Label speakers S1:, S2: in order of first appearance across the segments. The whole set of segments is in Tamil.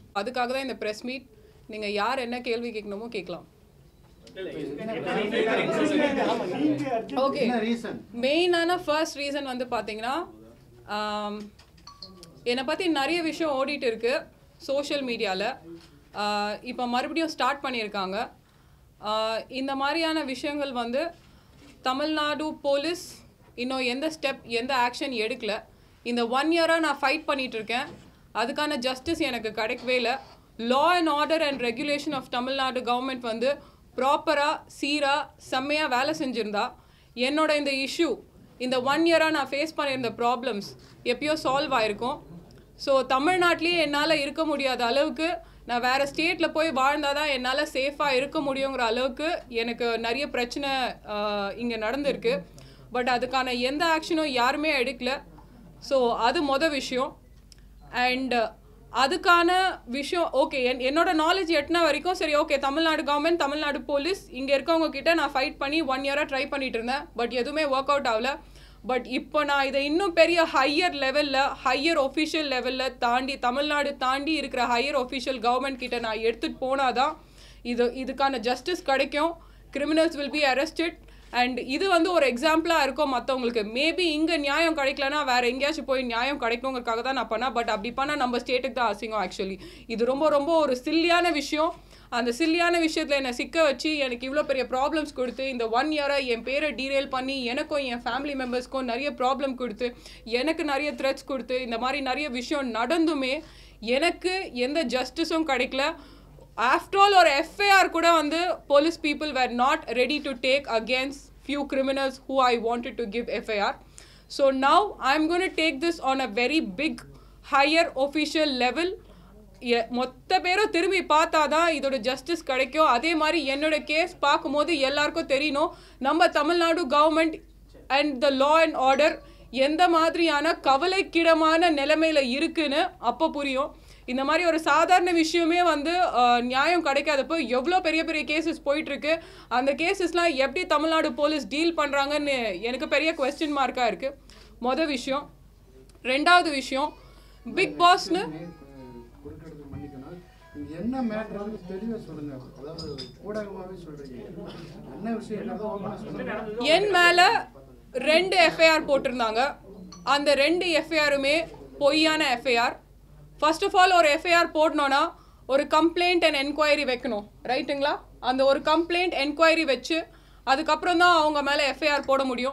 S1: அதுக்காக தான் இந்த ப்ரெஸ் மீட் நீங்கள் யார் என்ன கேள்வி கேட்கணுமோ கேட்கலாம் ஓகே
S2: என்ன ரீசன்
S1: மெயினான ஃபர்ஸ்ட் ரீசன் வந்து பார்த்தீங்கன்னா ஆம், என்னை பற்றி நிறைய விஷயம் ஓடிட்டு இருக்கு சோஷியல் மீடியாவில் இப்போ மறுபடியும் ஸ்டார்ட் பண்ணியிருக்காங்க ஆஹ், இந்த மாதிரியான விஷயங்கள் வந்து தமிழ்நாடு போலீஸ் இன்னும் எந்த ஸ்டெப் எந்த ஆக்ஷன் எடுக்கல இந்த ஒன் இயராக நான் ஃபைட் பண்ணிட்டு இருக்கேன் அதுக்கான ஜஸ்டிஸ் எனக்கு கிடைக்கவே இல்லை law and order and regulation of Tamil Nadu government வந்து ப்ராப்பராக சீராக செம்மையாக வேலை செஞ்சுருந்தா என்னோட இந்த இஷ்யூ இந்த ஒன் இயராக நான் ஃபேஸ் பண்ணியிருந்த ப்ராப்ளம்ஸ் எப்பயோ சால்வ் ஆயிருக்கும் ஸோ தமிழ்நாட்டிலேயே என்னால் இருக்க முடியாத அளவுக்கு நான் வேறு ஸ்டேட்டில் போய் வாழ்ந்தால் தான் என்னால் சேஃபாக இருக்க முடியுங்கிற அளவுக்கு எனக்கு நிறைய பிரச்சனை இங்கே நடந்திருக்கு பட் அதுக்கான எந்த ஆக்ஷனும் யாருமே எடுக்கல ஸோ அது மொதல் விஷயம் அண்ட் அதுக்கான விஷயம் ஓகே என் என்னோட நாலேஜ் எட்டின வரைக்கும் சரி okay Tamil Nadu government Tamil Nadu police இங்கே இருக்கவங்க கிட்ட நான் ஃபைட் பண்ணி ஒன் இயராக ட்ரை பண்ணிட்டு இருந்தேன் பட் எதுவுமே ஒர்க் அவுட் ஆகல பட் இப்போ நான் இதை இன்னும் பெரிய ஹையர் லெவலில் ஹையர் ஒஃபிஷியல் லெவலில் தாண்டி தமிழ்நாடு தாண்டி இருக்கிற ஹையர் ஒஃபிஷியல் கவர்மெண்ட் கிட்ட நான் எடுத்துகிட்டு போனாதான் இது இதுக்கான ஜஸ்டிஸ் கிடைக்கும் criminals will be arrested and இது வந்து ஒரு எக்ஸாம்பிளாக இருக்கும் மற்றவங்களுக்கு மேபி இங்கே நியாயம் கிடைக்கலனா வேற எங்கேயாச்சும் போய் நியாயம் கிடைக்கணுங்கிறதுக்காக தான் நான் பண்ணேன் பட் அப்படி பண்ணால் நம்ம ஸ்டேட்டுக்கு தான் அசிங்கம் ஆக்சுவலி இது ரொம்ப ரொம்ப ஒரு சில்லியான விஷயம் அந்த சில்லியான விஷயத்தில் என்னை சிக்க வச்சு எனக்கு இவ்வளோ பெரிய ப்ராப்ளம்ஸ் கொடுத்து இந்த ஒன் இயராக என் பேரை டீரெயில் பண்ணி எனக்கும் என் ஃபேமிலி மெம்பர்ஸ்க்கும் நிறைய ப்ராப்ளம் கொடுத்து எனக்கு நிறைய த்ரெட்ஸ் கொடுத்து இந்த மாதிரி நிறைய விஷயம் நடந்துமே எனக்கு எந்த ஜஸ்டிஸும் கிடைக்கல ஆஃப்டர் ஆல் ஒரு எஃப்ஐஆர் கூட வந்து police people were not ready to take against few criminals who I wanted to give FIR so now I am gonna take this on a very big higher official level மொத்த பேரும் திரும்பி பார்த்தா தான் இதோட ஜஸ்டிஸ் கிடைக்கும் அதே மாதிரி என்னோட கேஸ் பார்க்கும்போது எல்லாருக்கும் தெரியணும் நம்ம Tamil Nadu government and the law and order எந்த மாதிரியான கவலைக்கிடமான நிலைமையில இருக்குன்னு அப்போ புரியும் இந்த மாதிரி ஒரு சாதாரண விஷயமே வந்து அஹ், நியாயம் கிடைக்காதப்போ எவ்வளோ பெரிய பெரிய கேசஸ் போயிட்டு இருக்கு அந்த கேசஸ்லாம் எப்படி தமிழ்நாடு போலீஸ் டீல் பண்ணுறாங்கன்னு எனக்கு பெரிய கொஸ்டின் மார்க்காக இருக்கு மொதல் விஷயம் ரெண்டாவது விஷயம் பிக் பாஸ்னு
S2: குறுக்கிறதுக்கு மன்னிக்கணும் நீங்க என்ன மேட்டர் தெளிவா சொல்லுங்க அதாவது ஊடகமாவே சொல்றீங்க என்ன விஷயம் ஓப்பனா சொல்லுங்க
S1: என் மேல ரெண்டு எஃப்ஐஆர் போட்டிருந்தாங்க அந்த ரெண்டு எஃப்ஐஆருமே பொய்யான எஃப்ஐஆர் ஃபர்ஸ்ட் ஆஃப் ஆல் ஒரு எஃப்ஐஆர் போடணும்னா ஒரு கம்ப்ளைண்ட் அண்ட் என்கொயரி வைக்கணும் ரைட்டுங்களா அந்த ஒரு கம்ப்ளைண்ட் என்கொயரி வச்சு அதுக்கப்புறம் தான் அவங்க மேலே எஃப்ஐஆர் போட முடியும்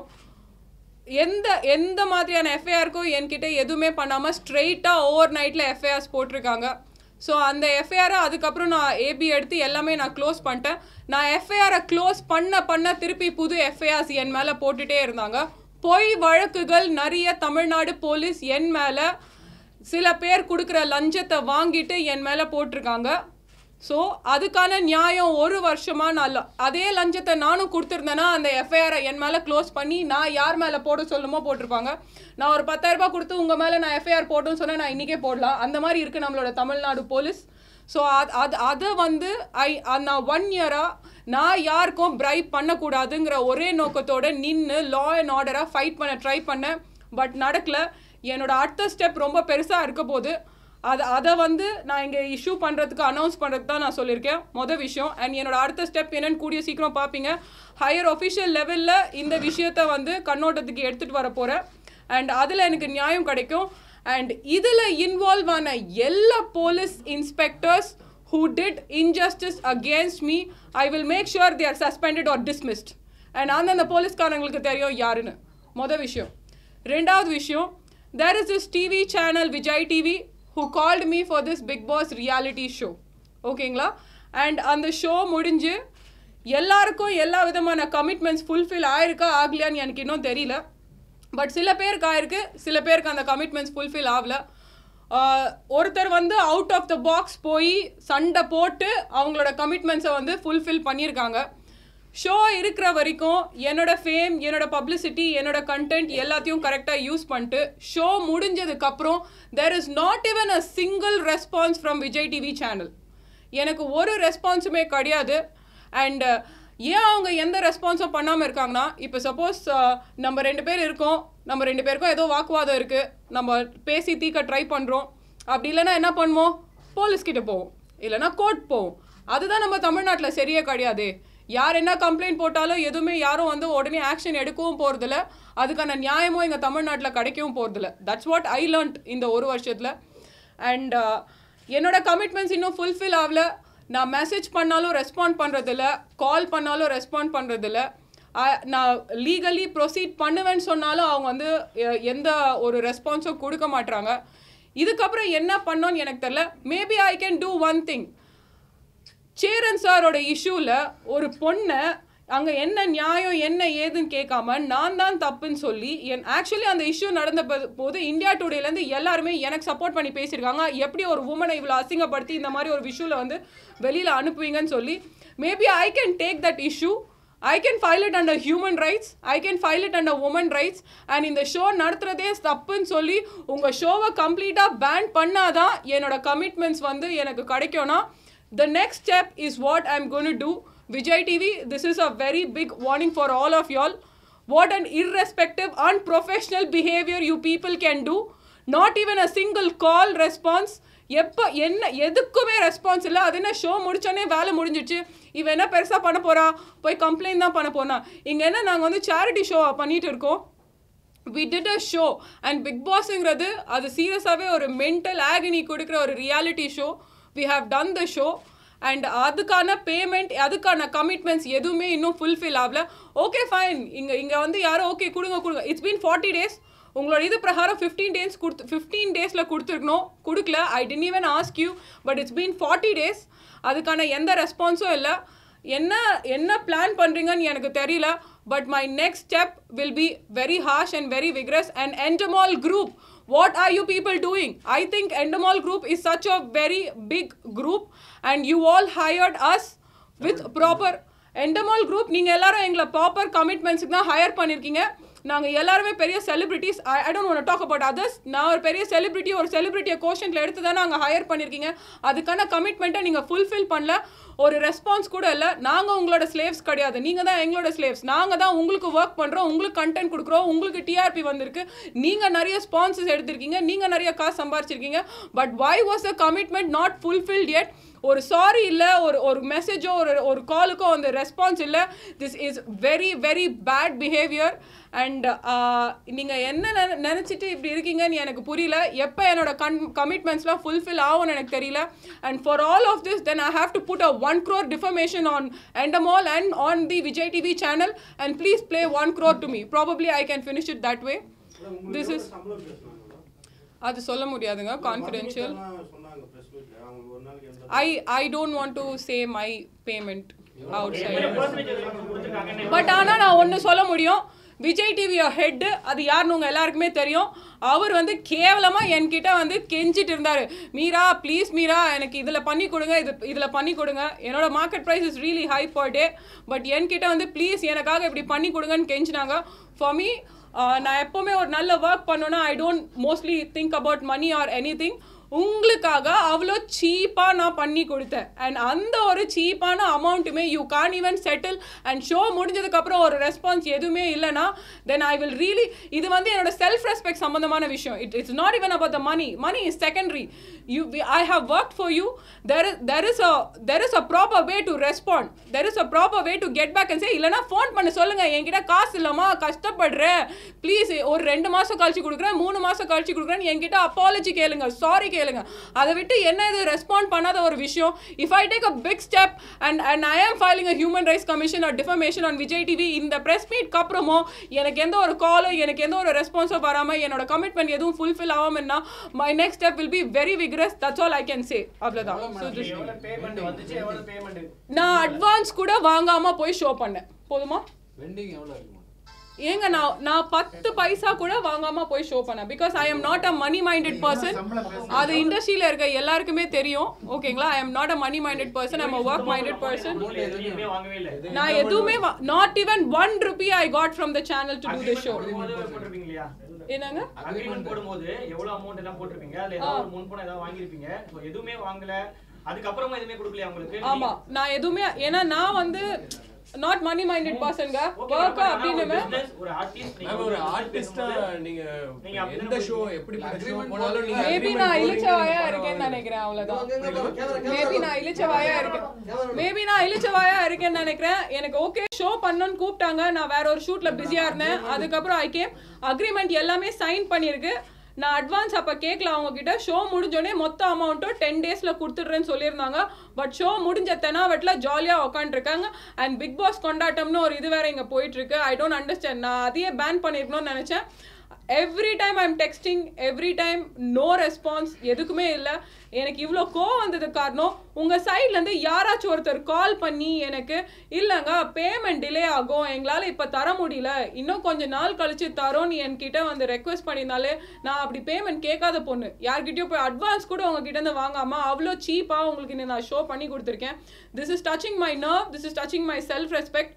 S1: எந்த எந்த மாதிரியான எஃப்ஐஆருக்கும் என்கிட்ட எதுவுமே பண்ணாமல் ஸ்ட்ரெயிட்டாக ஓவர் நைட்டில் எஃப்ஐஆர்ஸ் போட்டிருக்காங்க ஸோ அந்த எஃப்ஐஆரை அதுக்கப்புறம் நான் ஏபி எடுத்து எல்லாமே நான் க்ளோஸ் பண்ணிட்டேன் நான் எஃப்ஐஆரை க்ளோஸ் பண்ண பண்ண திருப்பி புது எஃப்ஐஆர்ஸ் என் மேலே போட்டுட்டே இருந்தாங்க பொய் வழக்குகள் நிறைய தமிழ்நாடு போலீஸ் என் மேலே சில பேர் கொடுக்குற லஞ்சத்தை வாங்கிட்டு என் மேலே போட்டிருக்காங்க ஸோ அதுக்கான நியாயம் ஒரு வருஷமா நான் ல- அதே லஞ்சத்தை நானும் கொடுத்துருந்தேன்னா அந்த எஃப்ஐஆரை என் மேலே க்ளோஸ் பண்ணி நான் யார் மேலே போட சொல்லுமோ போட்டிருப்பாங்க நான் ஒரு 10000 ரூபாய் கொடுத்து உங்கள் மேலே நான் எஃப்ஐஆர் போட்டோன்னு சொன்னால் நான் இன்றைக்கே போடலாம் அந்த மாதிரி இருக்குது நம்மளோட தமிழ்நாடு போலீஸ் ஸோ அது அது அதை வந்து ஐ நான் ஒன் இயராக நான் யாருக்கும் பிரைப் பண்ணக்கூடாதுங்கிற ஒரே நோக்கத்தோட நின்று லா அண்ட் ஆர்டராக ஃபைட் பண்ண ட்ரை பண்ணேன் பட் நடக்கல என்னோட அடுத்த ஸ்டெப் ரொம்ப பெருசாக இருக்க போது அதை அதை வந்து நான் இங்கே இஷ்யூ பண்ணுறதுக்கு அனௌன்ஸ் பண்ணுறதுக்கு தான் நான் சொல்லியிருக்கேன் மொதல் விஷயம் அண்ட் என்னோட அடுத்த ஸ்டெப் என்னன்னு கூடிய சீக்கிரம் பார்ப்பீங்க ஹையர் ஒஃபிஷியல் லெவலில் இந்த விஷயத்த வந்து கண்ணோட்டத்துக்கு எடுத்துகிட்டு வர போகிறேன் அண்ட் அதில் எனக்கு நியாயம் கிடைக்கும் அண்ட் இதில் இன்வால்வ் ஆன எல்லா police inspectors who did injustice against me i will make sure they are suspended or dismissed and அந்தந்த போலீஸ்காரங்களுக்கு தெரியும் யாருன்னு மொதல் விஷயம் ரெண்டாவது விஷயம் there is this TV channel Vijay TV who called me for this Bigg Boss reality show ஓகேங்களா அண்ட் அந்த ஷோ முடிஞ்சு எல்லாருக்கும் எல்லா விதமான கமிட்மெண்ட்ஸ் ஃபுல்ஃபில் ஆயிருக்கா ஆகலையான்னு எனக்கு இன்னும் தெரியல பட் சில பேருக்கு ஆயிருக்கு சில பேருக்கு அந்த கமிட்மெண்ட்ஸ் ஃபுல்ஃபில் ஆகல ஆஹ் ஒருத்தர் வந்து அவுட் ஆஃப் த பாக்ஸ் போய் சண்டை போட்டு அவங்களோட கமிட்மெண்ட்ஸை வந்து ஃபுல்ஃபில் பண்ணியிருக்காங்க ஷோ இருக்கிற வரைக்கும் என்னோட ஃபேம் என்னோட பப்ளிசிட்டி என்னோட கண்டென்ட் எல்லாத்தையும் கரெக்டாக யூஸ் பண்ணிட்டு ஷோ முடிஞ்சதுக்கப்புறம் there is not even a single response from Vijay TV channel எனக்கு ஒரு ரெஸ்பான்ஸுமே கிடையாது அண்ட் ஏன் அவங்க எந்த ரெஸ்பான்ஸும் பண்ணாமல் இருக்காங்கன்னா இப்போ சப்போஸ் நம்ம ரெண்டு பேர் இருக்கோம் நம்ம ரெண்டு பேருக்கும் ஏதோ வாக்குவாதம் இருக்குது நம்ம பேசி தீக்க ட்ரை பண்ணுறோம் அப்படி இல்லைன்னா என்ன பண்ணுவோம் போலீஸ் கிட்ட போவோம் இல்லைன்னா கோர்ட் போவோம் அதுதான் நம்ம தமிழ்நாட்டில் சரியே கிடையாது யார் என்ன கம்ப்ளைண்ட் போட்டாலும் எதுவுமே யாரும் வந்து உடனே ஆக்ஷன் எடுக்கவும் போகிறதில்ல அதுக்கான நியாயமும் எங்கள் தமிழ்நாட்டில் கிடைக்கவும் போகிறதில்ல தட்ஸ் வாட் ஐ லேர்ன்ட் இந்த ஒரு வருஷத்தில் அண்ட் என்னோட கமிட்மெண்ட்ஸ் இன்னும் ஃபுல்ஃபில் ஆகல நான் மெசேஜ் பண்ணாலும் ரெஸ்பாண்ட் பண்ணுறதில்ல கால் பண்ணாலும் ரெஸ்பாண்ட் பண்ணுறதில்ல நான் லீகலி ப்ரொசீட் பண்ணுவேன்னு சொன்னாலும் அவங்க வந்து எ- எந்த ஒரு ரெஸ்பான்ஸும் கொடுக்க மாட்றாங்க இதுக்கப்புறம் என்ன பண்ணோன்னு எனக்கு தெரில maybe I can do one thing Cheran சாரோட இஷ்யூவில் ஒரு பொண்ணை அங்கே என்ன நியாயம் என்ன ஏதுன்னு கேட்காம நான் தான் தப்புன்னு சொல்லி என் ஆக்சுவலி அந்த இஷ்யூ நடந்த போ- போது இந்தியா டுடேலேருந்து எல்லாருமே எனக்கு சப்போர்ட் பண்ணி பேசியிருக்காங்க எப்படி ஒரு உமனை இவ்வளோ அசிங்கப்படுத்தி இந்த மாதிரி ஒரு விஷயவில் வந்து வெளியில் அனுப்புவீங்கன்னு சொல்லி maybe I can take that issue I can file it under human rights I can file it under women rights and இந்த ஷோ நடத்துறதே தப்புன்னு சொல்லி உங்கள் ஷோவை கம்ப்ளீட்டாக பேன் பண்ணாதான் என்னோட கமிட்மெண்ட்ஸ் வந்து எனக்கு கிடைக்கும்னா the next step is what I'm going to do. Vijay TV, this is a very big warning for all of y'all. What an irrespective, unprofessional behavior you people can do. Not even a single call response. எப்போ என்ன எதுக்குமே ரெஸ்பான்ஸ் இல்லை அது என்ன ஷோ முடிச்சோடனே வேலை முடிஞ்சிடுச்சு இவன் என்ன பெருசாக பண்ண போறா போய் கம்ப்ளைண்ட் தான் பண்ண போனா இங்கே என்ன நாங்கள் வந்து சேரிட்டி ஷோ பண்ணிட்டு இருக்கோம் we did a show and Bigg பாஸுங்கிறது அது சீரியஸாகவே ஒரு மென்டல் ஆகனி கொடுக்குற ஒரு reality show we have done the show and அதுக்கான பேமெண்ட் அதுக்கான கமிட்மெண்ட்ஸ் எதுவுமே இன்னும் ஃபுல்ஃபில் ஆகல ஓகே ஃபைன் இங்கே இங்கே வந்து யாரும் ஓகே கொடுங்க கொடுங்க இட்ஸ் பீன் ஃபார்ட்டி டேஸ் உங்களோட இது பிரகாரம் ஃபிஃப்டீன் டேஸ் கொடுத்து ஃபிஃப்டீன் டேஸில் கொடுத்துருக்கணும் கொடுக்கல I didn't even ask you but it's been forty days அதுக்கான எந்த ரெஸ்பான்ஸும் இல்லை என்ன என்ன பிளான் பண்ணுறீங்கன்னு எனக்கு தெரியல but my next step will be very harsh and very vigorous and Endemol group what are you people doing I think Endemol group is such a very big group and you all hired us with proper Endemol group நீங்கள் எல்லாரும் எங்களை ப்ராப்பர் கமிட்மெண்ட்ஸுக்கு தான் ஹையர் பண்ணியிருக்கீங்க நாங்கள் எல்லாருமே பெரிய celebrities I I don't want talk about others நான் ஒரு பெரிய செலிபிரிட்டி ஒரு செலிபிரிட்டியை கோஷன்ல எடுத்து தான் நாங்கள் ஹையர் பண்ணியிருக்கீங்க அதுக்கான கமிட்மெண்ட்டை நீங்கள் ஃபுல்ஃபில் பண்ணல ஒரு ரெஸ்பான்ஸ் கூட இல்லை நாங்கள் உங்களோட ஸ்லேவ்ஸ் கிடையாது நீங்கள் தான் எங்களோட ஸ்லேவ்ஸ் நாங்கள் தான் உங்களுக்கு ஒர்க் பண்ணுறோம் உங்களுக்கு கண்டென்ட் கொடுக்குறோம் உங்களுக்கு டிஆர்பி வந்திருக்கு நீங்கள் நிறைய ஸ்பான்சர்ஸ் எடுத்திருக்கீங்க நீங்கள் நிறைய காசு சம்பாரிச்சிருக்கீங்க but why was a commitment not fulfilled yet ஒரு சாரி இல்லை ஒரு ஒரு மெசேஜோ ஒரு ஒரு காலுக்கோ அந்த ரெஸ்பான்ஸ் இல்லை this is very very bad behaviour and நீங்கள் என்ன நினை- நினைச்சிட்டு இப்படி இருக்கீங்கன்னு எனக்கு புரியல எப்போ என்னோட கன் கமிட்மெண்ட்ஸ்லாம் ஃபுல்ஃபில் ஆகும்னு எனக்கு தெரியல and for all of this then I have to put a one crore defamation on Endemol and on the Vijay TV channel and please pay one crore to me probably I can finish it that way this is
S3: சம்பளம் பேசுனாங்களா?
S1: அது சொல்ல முடியாதுங்க கான்ஃபிடென்ஷியல்
S3: மதுமிதாலாம் சொன்னாங்க press meet ல. அவங்க ஒரு நாளைக்கு எந்த-
S1: I I don't want to say my payment outside.
S4: கொடுத்துருக்காங்கன்னு
S1: பட் ஆனால் நான் ஒன்று சொல்ல முடியும் விஜய் டிவி ஹெட் அது யாருன்னு உங்க எல்லாருக்குமே தெரியும் அவர் வந்து கேவலமாக என்கிட்ட வந்து கெஞ்சிட்டு இருந்தார் மீரா ப்ளீஸ் மீரா எனக்கு இதில் பண்ணி கொடுங்க இது இதில் பண்ணி கொடுங்க என்னோட market price is really high per day but என்கிட்ட வந்து ப்ளீஸ் எனக்காக இப்படி பண்ணி கொடுங்கன்னு கெஞ்சினாங்க ஃபார் மீ நான் எப்போவுமே ஒரு நல்ல ஒர்க் பண்ணோன்னா I don't mostly think about money or any உங்களுக்காக அவ்வளோ சீப்பாக நான் பண்ணி கொடுத்தேன் அண்ட் அந்த ஒரு சீப்பான அமௌண்ட்டுமே you can't even settle and show முடிஞ்சதுக்கப்புறம் ஒரு ரெஸ்பான்ஸ் எதுவுமே இல்லைன்னா தென் ஐ வில் ரியலி இது வந்து என்னோட செல்ஃப் ரெஸ்பெக்ட் சம்மந்தமான விஷயம் it it's not even about the money money is secondary you I have work for you there is there is a there is a proper way to respond there is a proper way to get back and say இல்லைனா ஃபோன் பண்ண சொல்லுங்க என்கிட்ட காசு இல்லைம்மா கஷ்டப்படுறேன் ப்ளீஸ் ஒரு ரெண்டு மாதம் கழிச்சு கொடுக்குறேன் மூணு மாதம் கழிச்சு கொடுக்குறேன் என்கிட்ட அப்பாலஜி கேளுங்க சாரி கேளுங்க அதை விட்டு என்ன இது ரெஸ்பாண்ட் பண்ணாத ஒரு விஷயம் if I take a big step and and I am filing a human rights commission or defamation on Vijay TV இந்த ப்ரெஸ் மீட்க்கு அப்புறமோ எனக்கு எந்த ஒரு காலோ எனக்கு எந்த ஒரு ரெஸ்பான்ஸோ வராமல் என்னோட கமிட்மெண்ட் எதுவும் ஃபுல்ஃபில் ஆகாமன்னா my next step will be very vigorous that's all I can say அவ்வளோதான் ஸோ திஸ்
S4: எவ்வளவு பேமெண்ட் வந்துச்சு எவ்வளவு பேமெண்ட்
S1: நான் அட்வான்ஸ் கூட வாங்காம போய் ஷோ பண்ணேன் போதுமா
S5: வெண்டிங் எவ்வளோ இருக்குமா
S1: ஏங்க நான் நான் பத்து பைசா கூட வாங்காம போய் ஷோ பண்ணேன் because I am not a money minded person அது இண்டஸ்ட்ரியில இருக்க எல்லாருக்குமே தெரியும் ஓகேங்களா I am not a money minded person I'm a work minded person
S4: எதுவுமே வாங்கவே இல்லை
S1: நான் எதுவுமே not even one rupee I got from the channel to do the show
S4: போடும்போது போட்டிருப்பீங்க இல்லையா
S1: என்னங்க
S4: அக்ரிமெண்ட் போடும்போது எவ்வளவு அமௌண்ட் எல்லாம் போட்டிருப்பீங்க அதுல ஏதாவது ஒரு முன்பணம் ஏதாவது வாங்கியிருப்பீங்க So, எதுவுமே வாங்கல அதுக்கப்புறமா எதுவுமே கொடுக்கலையா உங்களுக்கு
S1: ஆமா நான் எதுவுமே ஏன்னா நான் வந்து நாட் மணி மைண்டட் பர்சன்ங்க
S4: Okay,
S1: ஒர்க்
S4: but ஆனா ஒரு
S1: அப்படின்னு
S4: business, ஒரு artist, நீங்க
S5: மேம் ஒரு
S4: business
S5: ஆர்டிஸ்டா
S4: பேசும்போது
S5: நீங்க
S4: நீங்க அப்படி
S5: எந்த
S4: தான்
S5: ஷோ
S4: போடுவீங்க.
S5: எப்படிப்பட்ட ஷோ போனாலும் நீங்க
S1: மேபி
S5: agreement
S1: நான்
S5: போடுவீங்க,
S1: இளிச்சவாயா
S5: நீங்க
S1: இருக்கேன்னு
S5: பரவாயில்ல.
S1: நினைக்கிறேன் அவ்வளவுதான் மேபி நான் இளிச்சவாயா இருக்கேன் மேபி நான் இளிச்சவாயா இருக்கேன்னு நினைக்கிறேன் எனக்கு ஓகே ஷோ பண்ணணும்னு கூப்பிட்டாங்க நான் வேற ஒரு ஷூட்ல பிஸியா இருந்தேன் அதுக்கப்புறம் ஐ கேம் அக்ரிமெண்ட் எல்லாமே சைன் பண்ணிருக்கு நான் அட்வான்ஸ் அப்போ கேட்கல அவங்க கிட்ட ஷோ முடிஞ்சோடனே மொத்த அமௌண்ட்டும் டென் டேஸில் கொடுத்துட்றேன்னு சொல்லியிருந்தாங்க பட் ஷோ முடிஞ்ச தெனாவட்டில் ஜாலியாக உக்காந்துருக்காங்க அண்ட் பிக் பாஸ் கொண்டாட்டம்னு ஒரு இது வேற இங்கே போயிட்டு இருக்கு ஐ டோன்ட் அண்டர்ஸ்டாண்ட் நான் அதையே பேன் பண்ணிருக்கணும்னு நினச்சேன் every time I'm texting every time no response எதுக்குமே இல்லை எனக்கு இவ்வளோ கோவம் வந்தது காரணம் உங்கள் சைட்லேருந்து யாராச்சும் ஒருத்தர் கால் பண்ணி எனக்கு இல்லைங்க பேமெண்ட் டிலே ஆகும் எங்களால் இப்போ தர முடியல இன்னும் கொஞ்சம் நாள் கழிச்சு தரோன்னு என்கிட்ட வந்து ரெக்வஸ்ட் பண்ணியிருந்தாலே நான் அப்படி பேமெண்ட் கேட்காத பொண்ணு யார்கிட்டயோ போய் அட்வான்ஸ் கூட உங்ககிட்ட இருந்து வாங்காமல் அவ்வளோ சீப்பாக உங்களுக்கு இன்னும் நான் ஷோ பண்ணி கொடுத்துருக்கேன் this is touching my nerve this is touching my self respect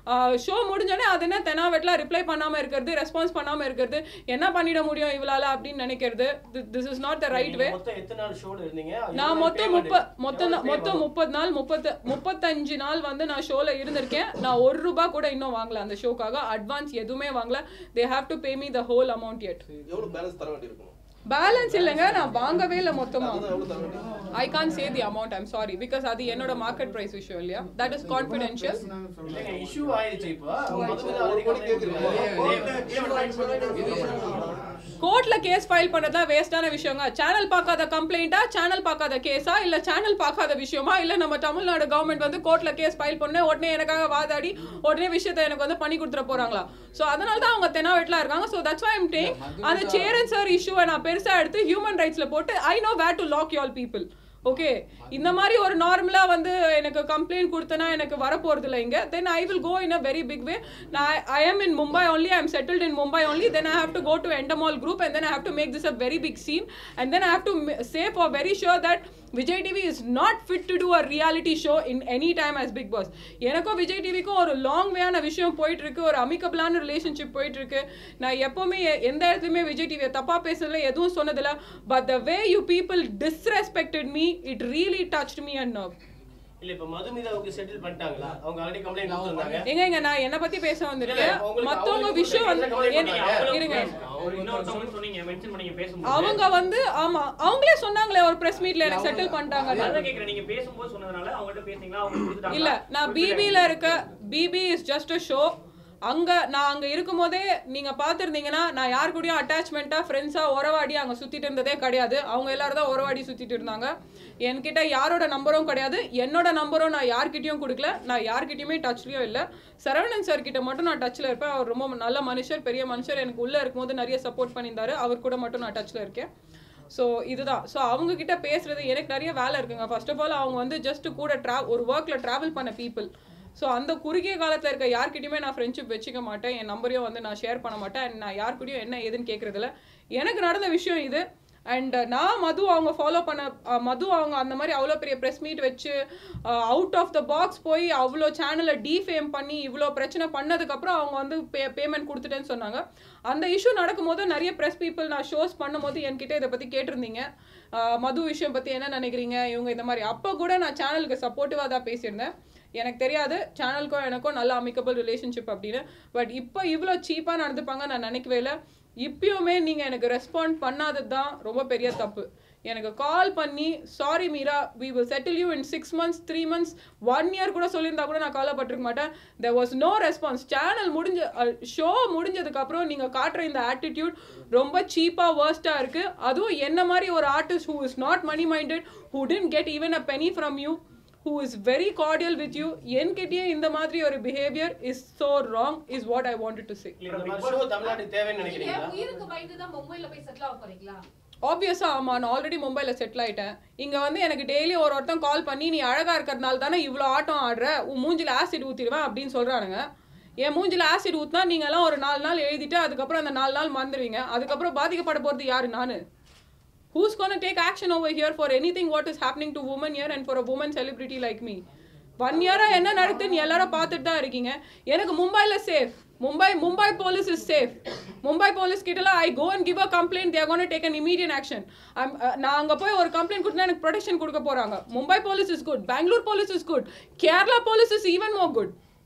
S1: show முடிஞ்சோடனே அது என்ன தெனாவெட்டில் ரிப்ளை பண்ணாமல் இருக்கிறது ரெஸ்பான்ஸ் பண்ணாமல் இருக்கிறது என்ன பண்ணிட முடியும் இவளால அப்படின்னு நினைக்கிறது this is not the right way
S6: நீங்க மொத்தம் எத்தனை நாள் ஷோல இருந்தீங்க
S1: நான் மொத்தம்
S6: payment
S1: முப்ப மொத்தம்
S6: எவ்வளவு pay
S1: மொத்தம்
S6: வரும்?
S1: முப்பது நாள் முப்பத்து முப்பத்தஞ்சு நாள் வந்து நான் ஷோல இருந்திருக்கேன் நான் ஒரு ரூபா கூட இன்னும் வாங்கல அந்த ஷோக்காக அட்வான்ஸ் எதுவுமே வாங்கல they have to pay me the whole amount yet
S7: எவ்வளவு பேலன்ஸ் தர வேண்டியிருக்கும்
S1: பேலன்ஸ் இல்லைங்க நான் வாங்கவே இல்லை மொத்தமா
S7: அதான் எவ்வளவு தர வேண்டியிருக்கும்
S1: I can't say the amount I'm sorry because அது என்னோட மார்க்கெட் பிரைஸ் விஷயம் இல்லையா தட் இஸ் கான்ஃபிடென்ஷியல்
S6: இல்லைங்க, issue ஆயிடுச்சு இப்போ. அவங்க மது மீது
S7: ஒரு
S6: already
S7: கோடி
S6: complaint
S7: கேக்குறீங்க.
S6: கொடுத்திருக்காங்க.
S1: கோர்ட்ல கேஸ் ஃபைல் பண்ணதான் வேஸ்டான விஷயங்க சேனல் பார்க்காத கம்ப்ளைண்டா சேனல் பார்க்காத கேஸா இல்ல சேனல் பார்க்காத விஷயமா இல்ல நம்ம தமிழ்நாடு கவர்மெண்ட் வந்து கோர்ட்ல கேஸ் ஃபைல் பண்ண உடனே எனக்காக வாதாடி உடனே விஷயத்தை எனக்கு வந்து பண்ணி கொடுத்துட போறாங்களா சோ அதனால தான் அவங்க தெனாவெட்ல இருக்காங்க so that's why I'm take அந்த சேரன் சார் இஷ்யூவை நான் பெருசா எடுத்து ஹியூமன் ரைட்ஸ்ல போட்டு I know where to lock you all people okay இந்த மாதிரி ஒரு நார்மலா வந்து எனக்கு கம்ப்ளைண்ட் கொடுத்தனா எனக்கு வரப்போறது இல்லை இங்க then I will go in a very big way நான் I am in Mumbai only I am settled in Mumbai only then I have to go to Endemol group and then I have to make this a very big scene and then I have to m- say for very sure that Vijay TV is not fit to do a reality show in any time as Big Boss எனக்கும் விஜய் டிவிக்கும் ஒரு லாங் வேயான விஷயம் போயிட்டு இருக்கு ஒரு அமிக்கபிளான ரிலேஷன்ஷிப் போயிட்டு இருக்கு நான் எப்பவுமே எ- எந்த இடத்துலயுமே விஜய் டிவியை தப்பா பேசுறதுல எதுவும் சொன்னதில்ல but the way you people disrespected me it really touched me and nerve
S6: இல்ல, இப்ப மது மீது அவங்க settle பண்ணிட்டாங்களா? அவங்க already complaint கொடுத்திருந்தாங்க.
S1: எங்க எங்க நான் என்ன பத்தி பேச வந்திருக்கேன்
S6: இல்ல, உங்களுக்கு
S1: மத்தவங்க
S6: அவங்களுக்கு
S1: விஷயம் வந்து
S6: என்ன complaint
S1: என்ன-
S6: பண்ணாங்க?
S1: இருங்க
S4: ஒரு இன்னொருத்தவங்க சொன்னீங்க மென்ஷன் பண்ணீங்க பேசும்போது
S1: அவங்க வந்து ஆமா அவங்களே சொன்னாங்களே ஒரு பிரஸ் மீட்ல எனக்கு செட்டில் பண்ணிட்டாங்க
S4: அதான் கேக்குறேன் நீங்க பேசும்போது சொன்னதுனால அவங்ககிட்ட பேசுனீங்களா அவங்க கொடுத்துட்டாங்களா?
S1: இல்ல நான் பிபில இருக்க BB is just a show அங்க நான் அங்க இருக்கும்போதே நீங்க பாத்திருந்தீங்கன்னா நான் யார் கூடயும் அட்டாச்மெண்ட்டா ஃப்ரெண்ட்ஸா உறவாடி அங்க சுத்திட்டு இருந்ததே கிடையாது அவங்க எல்லாரும் தான் உறவாடி சுத்திட்டு இருந்தாங்க என்கிட்ட யாரோட நம்பரும் கிடையாது என்னோட நம்பரும் நான் யார்கிட்டயும் கொடுக்கல நான் யார்கிட்டயுமே டச்லயும் இல்ல சரவணன் சார் கிட்ட மட்டும் நான் டச்ல இருப்பேன் அவர் ரொம்ப நல்ல மனுஷர் பெரிய மனுஷர் எனக்கு உள்ள இருக்கும்போது நிறைய சப்போர்ட் பண்ணியிருந்தாரு அவர் கூட மட்டும் நான் டச்ல இருக்கேன் ஸோ இதுதான் ஸோ அவங்க கிட்ட பேசுறது எனக்கு நிறைய வேலை இருக்குங்க ஃபர்ஸ்ட் ஆஃப் ஆல் அவங்க வந்து ஜஸ்ட் கூட ட்ரா ஒரு ஒர்க்கில் ட்ராவல் பண்ண பீப்புள் ஸோ அந்த குறுகிய காலத்தில் இருக்க யார்கிட்டயுமே நான் ஃப்ரெண்ட்ஷிப் வச்சுக்க மாட்டேன் என் நம்பரையும் வந்து நான் ஷேர் பண்ண மாட்டேன் and நான் யார்கிட்டயும் என்ன ஏதுன்னு கேட்குறதில்ல எனக்கு நடந்த விஷயம் இது அண்ட் நான் மது அவங்க ஃபாலோ பண்ண அஹ், மது அவங்க அந்த மாதிரி அவ்வளோ பெரிய ப்ரெஸ் மீட் வச்சு அவுட் ஆஃப் த பாக்ஸ் போய் அவ்வளோ சேனலை டீஃபேம் பண்ணி இவ்வளோ பிரச்சனை பண்ணதுக்கப்புறம் அவங்க வந்து பே பேமெண்ட் கொடுத்துட்டேன்னு சொன்னாங்க அந்த இஷ்யூ நடக்கும்போது நிறைய ப்ரெஸ் பீப்புள் நான் ஷோஸ் பண்ணும்போது என்கிட்ட இதை பற்றி கேட்டிருந்தீங்க அஹ், மது விஷயம் பற்றி என்ன நினைக்கிறீங்க இவங்க இந்த மாதிரி அப்போ கூட நான் சேனலுக்கு சப்போர்ட்டிவாக தான் பேசியிருந்தேன் எனக்கு தெரியாது சேனலுக்கும் எனக்கும் நல்ல அமிக்கபிள் ரிலேஷன்ஷிப் அப்படின்னு பட் இப்போ இவ்வளோ சீப்பாக நடந்துப்பாங்க நான் நினைக்கவே இல்லை இப்பயுமே நீங்கள் எனக்கு ரெஸ்பாண்ட் பண்ணாதது தான் ரொம்ப பெரிய தப்பு எனக்கு கால் பண்ணி sorry Meera we will settle you in six months three months one year கூட சொல்லியிருந்தா கூட நான் கவலைப்பட்டிருக்க மாட்டேன் there was no response channel முடிஞ்ச ஷோ முடிஞ்சதுக்கப்புறம் நீங்கள் காட்டுற இந்த ஆட்டிடியூட் ரொம்ப சீப்பாக வேர்ஸ்ட்டாக இருக்குது அதுவும் என்ன மாதிரி ஒரு artist who is not money minded who didn't get even a penny from you who is very cordial with you என்கிட்டயே இந்த மாதிரி ஒரு behavior is so wrong is what I wanted to say
S6: இல்ல, இந்த மாதிரி show தமிழ்நாட்டுக்கு தேவைன்னு
S8: நீங்க
S6: நினைக்கிறீங்களா?
S8: உயிருக்கு பயந்து தான் மும்பைல போய் செட்டில் ஆக போறீங்களா
S1: ஆப்வியஸா ஆமா நான் ஆல்ரெடி மும்பைல செட்டில் ஆயிட்டேன் இங்க வந்து எனக்கு டெய்லி ஒரு ஒருத்தன் கால் பண்ணி நீ அழகா இருக்கிறதுனால தானே இவ்வளோ ஆட்டம் ஆடுற உன் மூஞ்சில ஆசிட் ஊத்திடுவேன் அப்படின்னு சொல்றானுங்க என் மூஞ்சில ஆசிட் ஊத்தினா நீங்க எல்லாம் ஒரு நாலு நாள் எழுதிட்டு அதுக்கப்புறம் அந்த நாலு நாள் மறந்துடுவீங்க அதுக்கப்புறம் பாதிக்கப்பட போறது யாரு நானு who's gonna take action over here for anything what is happening to women here and for a woman celebrity like me one இயரா என்ன நடக்குதுன்னு எல்லாரும் பார்த்துட்டு தான் இருக்கீங்க எனக்கு மும்பைல safe Mumbai Mumbai police is safe Mumbai police கிட்டலாம் I go and give a complaint there gonna take an immediate action நான் அங்கே போய் ஒரு கம்ப்ளைண்ட் கொடுத்தா எனக்கு ப்ரொடெக்ஷன் கொடுக்க போறாங்க Mumbai police is good Bangalore police is good Kerala police is even more good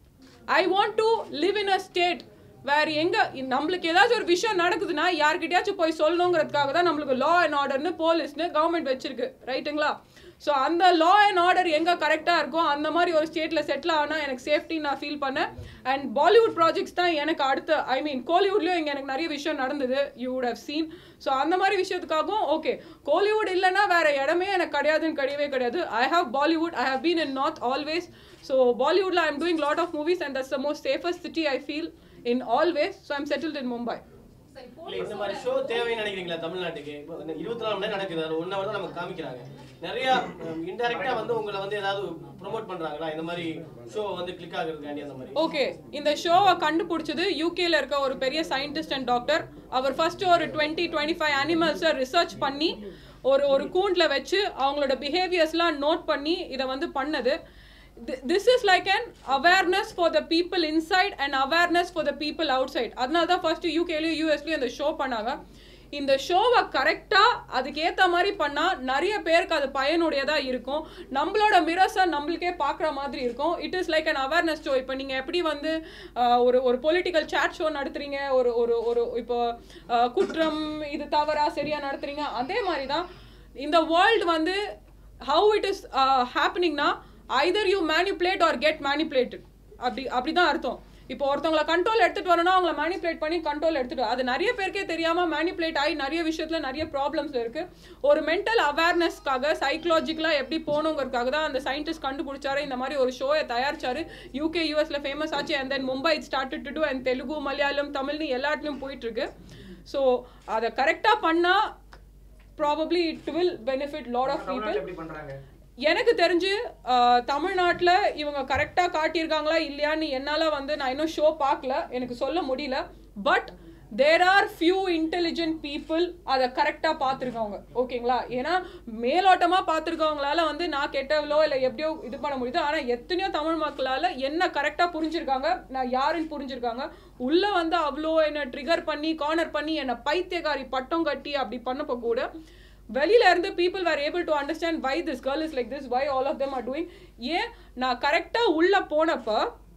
S1: I want to live in a state வேற எங்க நம்மளுக்கு ஏதாச்சும் ஒரு விஷயம் நடக்குதுன்னா யார்கிட்டயாச்சும் போய் சொல்லணுங்கிறதுக்காக தான் நம்மளுக்கு லா அண்ட் ஆர்டர்னு போலீஸ்னு கவர்மெண்ட் வச்சிருக்கு ரைட்டுங்களா ஸோ அந்த லா அண்ட் ஆர்டர் எங்கே கரெக்டாக இருக்கோ அந்த மாதிரி ஒரு ஸ்டேட்டில் செட்டில் ஆனால் எனக்கு சேஃப்டி நான் ஃபீல் பண்ணேன் அண்ட் பாலிவுட் ப்ராஜெக்ட்ஸ் தான் எனக்கு அடுத்த ஐ மீன் கோலிவுட்லேயும் இங்கே எனக்கு நிறைய விஷயம் நடந்தது you would have seen so அந்த மாதிரி விஷயத்துக்காகவும் ஓகே கோலிவுட் இல்லைன்னா வேற இடமே எனக்கு கிடையாதுன்னு கிடையவே கிடையாது I have Bollywood I have been in north always so பாலிவுட்ல I am doing lot of movies and that's the most safest city I feel in always so I'm settled in Mumbai
S8: சரி
S6: இல்ல, இந்த மாதிரி
S8: போலீஸோட
S6: ஷோ தேவைன்னு நினைக்கிறீங்களா தமிழ்நாட்டுக்கு இப்போ இந்த இருபத்தி நாலு மணி நேரம் நடக்குது அது ஒன் ஹவர் தான் நமக்கு காமிக்கிறாங்க நிறைய இன்டெரக்டா வந்து உங்களை வந்து ஏதாவது ப்ரோமோட் பண்றாங்களா இந்த மாதிரி ஷோ வந்து கிளிக் ஆகுறதுக்காண்டி அந்த மாதிரி
S1: ஓகே இந்த ஷோவை கண்டுபிடிச்சது யூகேல இருக்க ஒரு பெரிய சயின்டிஸ்ட் அண்ட் டாக்டர் அவர் ஃபர்ஸ்ட் ஒரு டுவெண்ட்டி டுவெண்ட்டி ஃபைவ் அனிமல்ஸை ரிசர்ச் பண்ணி ஒரு ஒரு கூண்டில் வச்சு அவங்களோட பிஹேவியர்ஸ்லாம் நோட் பண்ணி இதை வந்து பண்ணது this is like an awareness for the people inside and awareness for the people outside அதனால தான் ஃபர்ஸ்ட் யூகேலையும் யூஎஸ்லையும் இந்த ஷோ பண்ணாங்க இந்த ஷோவை கரெக்டாக அதுக்கேற்ற மாதிரி பண்ணால் நிறைய பேருக்கு அது பயனுடையதாக இருக்கும் நம்மளோட மிரர்ஸை நம்மளுக்கே பார்க்குற மாதிரி இருக்கும் it is like an awareness show இப்போ நீங்கள் எப்படி வந்து ஆஹ், ஒரு ஒரு பொலிட்டிக்கல் chat ஷோ நடத்துறீங்க ஒரு ஒரு ஒரு இப்போ ஆஹ், குற்றம் இது தவறா சரியா நடத்துறீங்க அதே மாதிரி தான் இந்த வேர்ல்டு வந்து ஹவு இட் இஸ் ஹேப்பனிங்னா either you manipulate or get manipulated அப்படி அப்படி தான் அர்த்தம் இப்போ ஒருத்தவங்கள கண்ட்ரோல் எடுத்துட்டு வரணும் அவங்கள மேனிப்புலேட் பண்ணி கண்ட்ரோல் எடுத்துட்டு வா- அது நிறைய பேருக்கே தெரியாம மேனிப்புலேட் ஆகி நிறைய விஷயத்துல நிறைய ப்ராப்ளம்ஸ் இருக்கு ஒரு மென்டல் அவேர்னஸ்க்காக சைக்கலாஜிக்கலா எப்படி போகணுங்கிறதுக்காக தான் அந்த சயின்டிஸ்ட் கண்டுபிடிச்சாரு இந்த மாதிரி ஒரு ஷோயை தயாரிச்சாரு யூகே யூஎஸ்ல ஃபேமஸ் ஆச்சு and then Mumbai started to do and Telugu Malayalam தமிழ்னு எல்லா இடத்துலையும் போயிட்டு இருக்கு ஸோ அதை கரெக்டாக பண்ணா probably it will benefit lot of people
S4: தமிழ்நாட்டுல எப்படி பண்றாங்க
S1: எனக்கு தெரிஞ்சு தமிழ்நாட்டில் இவங்க கரெக்டாக காட்டியிருக்காங்களா இல்லையான்னு என்னால் வந்து நான் இன்னும் ஷோ பார்க்கல எனக்கு சொல்ல முடியல but there are few intelligent people அதை கரெக்டாக பார்த்துருக்கவங்க ஓகேங்களா ஏன்னா மேலோட்டமாக பார்த்துருக்கவங்களால வந்து நான் கெட்டவளோ இல்லை எப்படியோ இது பண்ண முடியுது ஆனால் எத்தனையோ தமிழ் மக்களால் என்ன கரெக்டாக புரிஞ்சிருக்காங்க நான் யாருன்னு புரிஞ்சிருக்காங்க உள்ளே வந்து அவ்வளோ என்னை ட்ரிகர் பண்ணி கார்னர் பண்ணி என்னை பைத்தியக்காரி பட்டம் கட்டி அப்படி பண்ணப்போ கூட வெளியில இருந்து people were able to understand why this girl is like this why all of them are doing ஏன் நான் கரெக்டா உள்ள போனப்ப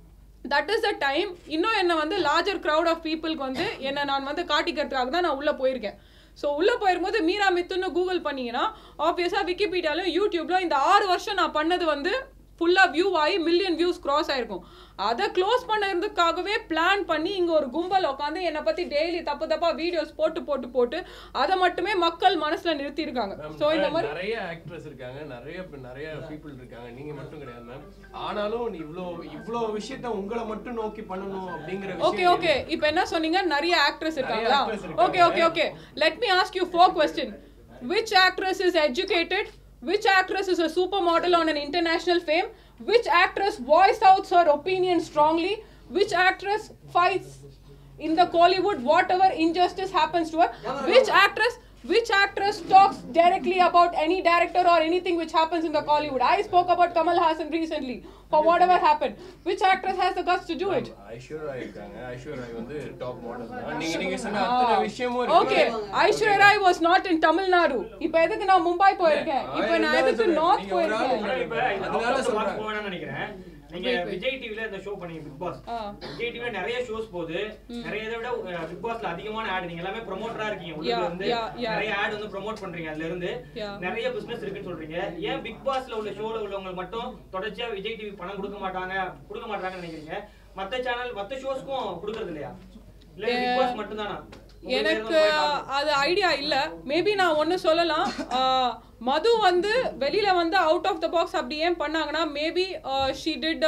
S1: தட் இஸ் த டைம் இன்னும் என்ன வந்து லார்ஜர் crowd ஆஃப் பீப்புளுக்கு வந்து என்ன நான் வந்து காட்டிக்கிறதுக்காக தான் நான் உள்ள போயிருக்கேன் ஸோ உள்ள போயிருக்கும்போது மீரா மித்துன்னு கூகுள் பண்ணீங்கன்னா ஆப்வியஸாக விக்கிபீடியாலையும் யூடியூப்ல இந்த ஆறு வருஷம் நான் பண்ணது வந்து ஃபுல்லாக வியூ ஆகி மில்லியன் வியூஸ் cross ஆயிருக்கும் அதை க்ளோஸ் பண்ணதுக்காகவே பிளான் பண்ணி இங்கே ஒரு கும்பல் உட்காந்து என்னை பற்றி டெய்லி தப்பு தப்பாக வீடியோஸ் போட்டு போட்டு போட்டு அதை மட்டுமே மக்கள் மனசில் நிறுத்தியிருக்காங்க
S5: மேம்,
S1: ஸோ இந்த மாதிரி
S5: நிறைய ஆக்ட்ரஸ் இருக்காங்க நிறைய பே- நிறைய பீப்புள் இருக்காங்க நீங்க மட்டும் கிடையாது மேம் ஆனாலும் நீ இவ்ளோ இவ்ளோ விஷயத்த உங்களை மட்டும் நோக்கி பண்ணணும் அப்படிங்கிற
S1: ஓகே
S5: விஷயம்
S1: ஓகே இப்போ என்ன சொன்னீங்க நிறைய ஆக்ட்ரஸ் இருக்காங்களா
S5: actress இருக்காங்க.
S1: Okay okay okay let me ask you four question which actress is educated which actress is a super model on an international fame which actress voice outs her opinion strongly which actress fights in the Kollywood, whatever injustice happens to her, which actress, which actress talks directly about any director or anything which happens in the Kollywood? I spoke about Kamal Hassan recently for whatever happened. Which actress has the guts to do it?
S5: Aishwarya இருக்காங்க ஐஸ்வர்யா வந்து டாப் மாடல் தான் நீங்க நீங்க சொன்ன அத்தனை விஷயமும் இருக்கு.
S1: Okay Aishwarya Rai was not in Tamil Nadu இப்போ எதுக்கு நான் மும்பை போயிருக்கேன் இப்போ நான் எதுக்கு நார்த்
S5: நீங்க ஒரு ஆள்
S1: போயிருக்கேன்
S4: இப்ப இந்த
S5: அதனால
S4: out of the box
S5: சொல்றேன்.
S4: போவேணாம்னு நினைக்கிறேன் நீங்க
S1: Wait, wait.
S4: விஜய் டிவில இந்த ஷோ பண்ணீங்க பிக் பாஸ்
S1: ஆ.
S4: விஜய் டிவில நிறைய ஷோஸ் போகுது நிறைய இதை விட பிக் பாஸ்ல அதிகமான ஆட் நீங்க எல்லாமே ப்ரொமோட்டரா இருக்கீங்க உள்ள
S1: Yeah,
S4: இருந்து
S1: yeah, yeah.
S4: நிறைய ஆட் வந்து ப்ரோமோட் பண்றீங்க அதுல இருந்து
S1: Yeah.
S4: நிறைய பிசினஸ் இருக்குன்னு சொல்றீங்க ஏன் பிக் பாஸ்ல உள்ள ஷோல உள்ளவங்க மட்டும் தொடர்ச்சியா விஜய் டிவி பணம் கொடுக்க மாட்டாங்க கொடுக்க மாட்டாங்கன்னு நினைக்கிறீங்க மத்த சேனல் மத்த ஷோஸ்க்கும் கொடுக்கறது இல்லையா இல்ல பிக் பாஸ் மட்டும் தானா
S1: எனக்கு அது ஐடியா இல்ல மேபி நான் ஒன்னு சொல்லலாம் ஆஹ், மது வந்து வெளியில வந்து அவுட் ஆஃப் த பாக்ஸ் அப்படி ஏன் பண்ணாங்கன்னா maybe she did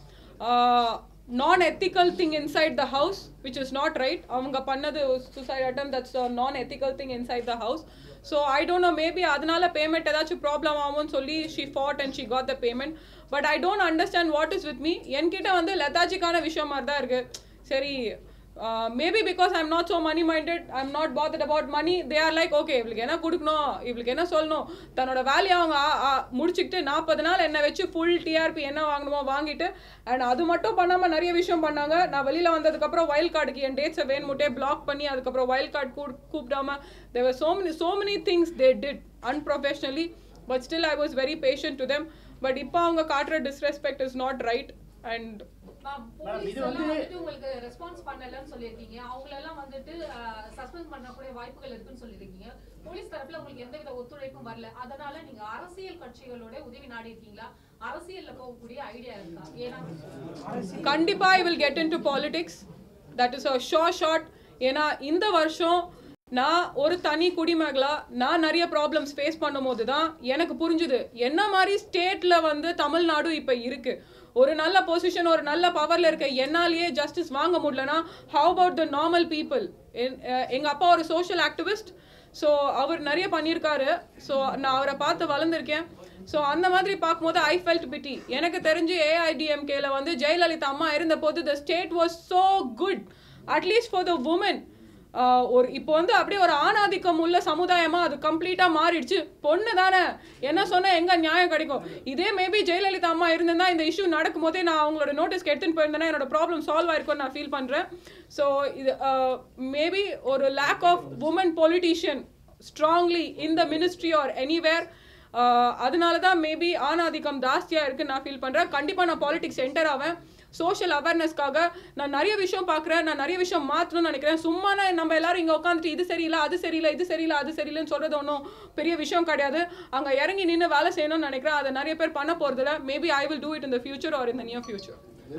S1: non ethical thing inside the house which is not right அவங்க பண்ணது suicide attempt that's non ethical thing inside the house so I don't know maybe அதனால பேமெண்ட் ஏதாச்சும் ப்ராப்ளம் ஆகும்னு சொல்லி she fought and she got the payment but I don't understand what is with me என்கிட்ட வந்து லெத்தாஜிக்கான விஷயம் மாதிரி தான் இருக்கு சரி maybe because I'm not so money minded I'm not bothered about money they are like okay இவளுக்கு என்ன கொடுக்கணும் இவளுக்கு என்ன சொல்லணும் தன்னோட வேலையை அவங்க ஆ- ஆ- முடிச்சுக்கிட்டு நாற்பது நாள் என்னை வச்சு ஃபுல் டிஆர்பி என்ன வாங்கணுமோ வாங்கிட்டு அண்ட் அது மட்டும் பண்ணாமல் நிறைய விஷயம் பண்ணாங்க நான் வெளியில் வந்ததுக்கப்புறம் வைல்ட் கார்டுக்கு என் டேட்ஸை வேணுமுட்டே பிளாக் பண்ணி அதுக்கப்புறம் வைல்ட் கார்டு கூ கூப்பிடாம they were so many so many things they did unprofessionally but still I was very patient to them but இப்போ அவங்க காட்டுற disrespect is not right and
S8: police
S9: இது
S8: எல்லாம்
S9: வந்து-
S8: வந்துட்டு உங்களுக்கு ரெஸ்பான்ஸ் பண்ணலன்னு சொல்லியிருக்கீங்க அவங்கள எல்லாம் வந்துட்டு சஸ்பெண்ட் பண்ணக்கூடிய வாய்ப்புகள் இருக்குன்னு சொல்லியிருக்கீங்க போலீஸ் தரப்புல உங்களுக்கு எந்தவித ஒத்துழைப்பும் வரல அதனால நீங்க அரசியல் கட்சிகளோட உதவி நாடி இருக்கீங்களா அரசியல்ல போகக்கூடிய ஐடியா இருக்கா ஏன்னா
S1: கண்டிப்பா I will get into politics that is a show short ஏன்னா இந்த வருஷம் நான் ஒரு தனி குடிமகளா நான் நிறைய ப்ராப்ளம்ஸ் ஃபேஸ் பண்ணும்போது தான் எனக்கு புரிஞ்சுது என்ன மாதிரி ஸ்டேட்ல வந்து தமிழ்நாடு இப்போ இருக்கு ஒரு நல்ல பொசிஷன் ஒரு நல்ல பவர்ல இருக்க என்னாலேயே ஜஸ்டிஸ் வாங்க முடியலனா how about the normal people எங்க அப்பா ஒரு சோஷியல் ஆக்டிவிஸ்ட் ஸோ அவர் நிறைய பண்ணியிருக்காரு ஸோ நான் அவரை பார்த்து வளர்ந்துருக்கேன் ஸோ அந்த மாதிரி பார்க்கும்போது ஐ ஃபெல்ட் பிட்டி எனக்கு தெரிஞ்சு ஏஐடிஎம்கேல வந்து ஜெயலலிதா அம்மா இருந்தபோது the state was so good at least for the woman ஒரு இப்போ வந்து அப்படியே ஒரு ஆணாதிக்கம் உள்ள சமுதாயமா அது கம்ப்ளீட்டா மாறிடுச்சு பொண்ணு தானே என்ன சொன்னா எங்க நியாயம் கிடைக்கும் இதே மேபி ஜெயலலிதா அம்மா இருந்திருந்தா இந்த இஷ்யூ நடக்கும் போதே நான் அவங்களோட நோட்டீஸ்க்கு எடுத்துன்னு போயிருந்தேன்னா என்னோட ப்ராப்ளம் சால்வ் ஆயிருக்கும்னு நான் ஃபீல் பண்றேன் ஸோ இது மேபி ஒரு lack of woman politician strongly in the ministry or anywhere அதனால தான் மேபி ஆணாதிக்கம் ஜாஸ்தியாக இருக்குன்னு நான் ஃபீல் பண்ணுறேன் கண்டிப்பாக நான் பாலிடிக்ஸ் என்டர் ஆவேன் சோஷியல் அவேர்னஸ்க்காக நான் நிறைய விஷயம் பார்க்குறேன் நான் நிறைய விஷயம் மாற்றணும்னு நினைக்கிறேன் சும்மா நான் நம்ம எல்லாரும் இங்கே உட்காந்துட்டு இது சரியில்லை அது சரியில்லை இது சரியில்லை அது சரியில்லைன்னு சொல்கிறது ஒன்றும் பெரிய விஷயம் கிடையாது அங்கே இறங்கி நின்று வேலை செய்யணும்னு நினைக்கிறேன் அதை நிறைய பேர் பண்ண போகிறதில்ல maybe I will do it in the future or in the near future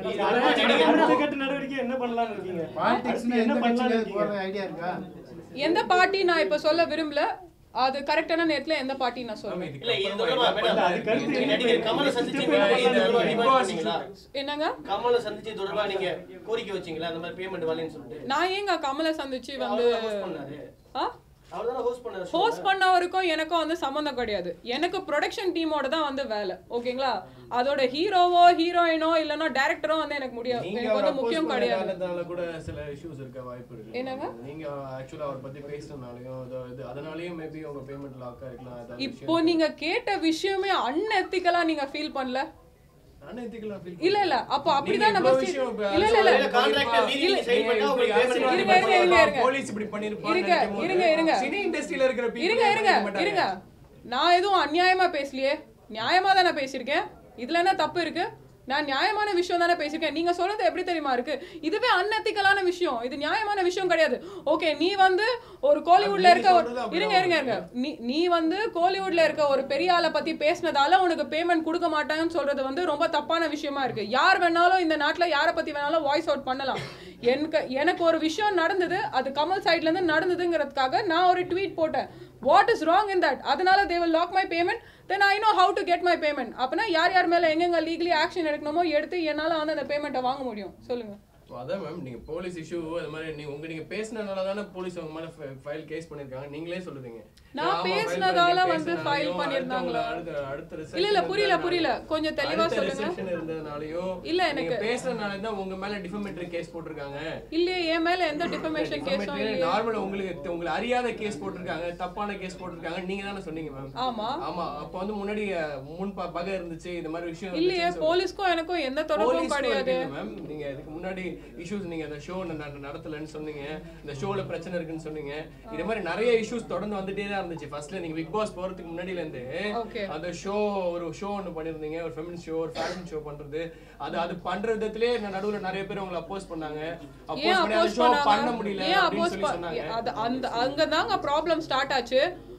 S9: அடுத்த கட்ட நடவடிக்கை என்ன பண்ணலாம்னு இருக்கீங்க
S2: பாலிடிக்ஸ்னா
S9: அடுத்து
S2: எந்த
S9: என்ன பண்ணலாம்னு
S2: கட்சியில
S9: இருக்கீங்க
S2: போற ஐடியா இருக்கா
S1: எந்த பார்ட்டி நான் இப்போ சொல்ல விரும்பல அது கரெக்டான நேரத்தில் எந்த பார்ட்டி நான் சொல்லுவேன்
S6: இல்ல இது தொடர்பா மேடம்
S9: இல்ல, அது கருத்து
S6: நீங்க நடிகர் கமலை சந்திச்சு
S9: இல்ல,
S6: பேமெண்ட்
S9: இது
S6: தொடர்பா
S9: Big
S6: demand
S9: Boss
S6: பண்ணீங்களா?
S1: என்னங்க
S6: கமலை சந்திச்சு தொடர்பா நீங்க கோரிக்கை வச்சீங்களா அந்த மாதிரி பேமெண்ட் வரலன்னு சொல்லிட்டு
S1: நான் ஏங்க கமலை சந்திச்சு வந்து
S6: அவர்தான் host பண்ணாரு
S1: ஆ
S6: அவர்தானே ஹோஸ்ட் பண்ணாரு show
S1: ஹோஸ்ட்
S6: ல.
S1: பண்ணவருக்கும் எனக்கும் வந்து சம்மந்தம் கிடையாது எனக்கு ப்ரொடக்ஷன் டீமோட தான் வந்து வேலை ஓகேங்களா அதோட ஹீரோவோ ஹீரோயினோ இல்லைன்னா டேரக்டரோ வந்து எனக்கு முடியாது
S5: நீங்க
S1: எனக்கு
S5: அவரை
S1: வந்து முக்கியம்
S5: oppose
S1: கிடையாது
S5: பண்ணதால கூட சில இஷ்யூஸ் இருக்க வாய்ப்பு இருக்கு
S1: என்னங்க?
S5: நீங்க ஆக்சுவலா அவர் பத்தி பேசுறதுனாலயும் அது- இது அதனாலயும் மேபி உங்க பேமெண்ட் லாக் ஆயிருக்கலாம் ஏதாவது
S1: இப்போ நீங்க கேட்ட விஷயமே அன்எத்திக்கலா நீங்க ஃபீல் பண்ணல
S5: unethical-ஆ feel
S1: இல்ல இல்ல அப்போ அப்படிதான் நம்ம
S5: இவ்வளவு
S1: சி-
S5: விஷயம் இப்ப
S1: இல்ல இல்ல இல்ல
S6: ஒருவேளை contract அ மீறி
S1: இல்ல,
S6: நீங்க sign பண்ணா
S5: இப்படி
S6: உங்களுக்கு payment
S5: அரசியல்வாதி
S1: இருங்க, இருங்க, இருங்க, இருங்க.
S5: போலீஸ் இப்படி பண்ணிருப்பான்னு
S1: இருங்க,
S5: நினைக்கும் போது,
S1: இருங்க, இருங்க.
S5: சினி இண்டஸ்ட்ரியில இருக்கிற people
S1: இருங்க
S5: ஏன்
S1: இருங்க
S5: பண்ணிக்க மாட்டாங்க?
S1: இருங்க நான் எதுவும் அநியாயமா பேசலையே நியாயமா தானே பேசியிருக்கேன் இதுல என்ன தப்பு இருக்கு நான் நியாயமான விஷயம் தானே பேசியிருக்கேன் நீங்க சொல்றது எப்படி தெரியுமா இருக்கு இதுவே அன்எத்திக்கலான விஷயம் இது நியாயமான விஷயம் கிடையாது ஓகே நீ வந்து ஒரு கோலிவுட்ல இருக்க ஒரு
S5: சொல்றது அப்படிதான்
S1: இருங்க இருங்க இருங்க நீ நீ வந்து கோலிவுட்ல இருக்க ஒரு பெரிய ஆளை பத்தி பேசினதால உனக்கு பேமெண்ட் கொடுக்க மாட்டாங்கன்னு சொல்றது வந்து ரொம்ப தப்பான விஷயமா இருக்கு யார் வேணாலும் இந்த நாட்டுல யாரை பத்தி வேணாலும் வாய்ஸ் அவுட் பண்ணலாம் எனக்கு எனக்கு ஒரு விஷயம் நடந்தது அது கமல் சைட்ல இருந்து நடந்ததுங்கிறதுக்காக நான் ஒரு ட்வீட் போட்டேன் what is wrong in that அதனால they will lock my payment then I know how to get my payment அப்பனா யார் யார் மேல எங்கெங்க லீகலி ஆக்ஷன் எடுக்கணுமோ எடுத்து என்னால வந்து அந்த பேமெண்ட்டை வாங்க முடியும் சொல்லுங்க
S5: இப்போ அதான் மேம் நீங்க போலீஸ் இஷ்யூ அது மாதிரி நீங்க உங்க நீங்க பேசினதால தானே போலீஸ் உங்க மேல ஃபைல் கேஸ் பண்ணிருக்காங்க நீங்களே சொல்லுதீங்க
S1: நான்
S5: ஆமா, file
S1: பேசுனதால
S5: பண்ணி
S1: வந்து
S5: பேசுனதாலயும்
S1: file பண்ணிருந்தாங்களா?
S5: அடுத்த அடுத்த reception
S1: இல்ல, இல்ல, புரியல,
S5: இருந்ததுனாலயும்,
S1: புரியல. கொஞ்சம் தெளிவா
S5: அடுத்த
S1: சொல்லுங்க.
S5: reception இருந்ததுனாலயும்
S1: இல்ல,
S5: நீங்க
S1: எனக்கு-
S5: பேசுனதுனால தான் உங்க மேல டிஃபமேட்டரி கேஸ் போட்டிருக்காங்க
S1: இல்லையே என் மேல எந்த டிஃபமேஷன் கேஸும் இல்லையே
S5: நார்மல் உங்களுக்கு உங்களை அறியாத கேஸ் போட்டிருக்காங்க தப்பான கேஸ் போட்டிருக்காங்க நீங்க தானே சொன்னீங்க மேம்
S1: ஆமா
S5: ஆமா அப்ப வந்து முன்னாடி அஹ், முன் ப- பகை இருந்துச்சு இந்த மாதிரி விஷயம்
S1: இல்லையே
S5: இருந்துச்சுன்னு சொல்லி-
S1: போலீஸ்க்கும் எனக்கும் எந்த தொடர்பும்
S5: போலீஸ்க்கும்
S1: கிடையாது
S5: இருக்குல்ல மேம் நீங்க இதுக்கு முன்னாடி இஷ்யூஸ் நீங்க அந்த ஷோ நடத்தலன்னு சொன்னீங்க இந்த ஷோல பிரச்சனை இருக்குன்னு சொன்னீங்க இது மாதிரி நிறைய இஷ்யூஸ் தொடர்ந்து வந்துட்டே தான் இருந்துச்சு ஃபர்ஸ்ட்ல நீங்க பிக் பாஸ் போறதுக்கு முன்னாடில இருந்து
S1: Okay.
S5: அந்த ஷோ ஒரு ஷோ ஒன்று பண்ணிருந்தீங்க ஒரு ஃபெமினிஸ்ட் ஷோ ஒரு ஃபேஷன் ஷோ பண்றது அது அது பண்ற விதத்திலே நடுவுல நிறைய பேர் உங்களை அப்போஸ் பண்ணாங்க
S1: ஏன்
S5: அப்போஸ் பண்ணி அந்த
S1: அப்போஸ்
S5: ஷோ பண்ண
S1: பண்ணாங்க
S5: முடியல
S1: ஏன்
S5: அப்படின்னு
S1: அப்போஸ்
S5: சொல்லி சொன்னாங்க
S1: அது அந்த அங்க தாங்க ப்ராப்ளம் ஸ்டார்ட் ஆச்சு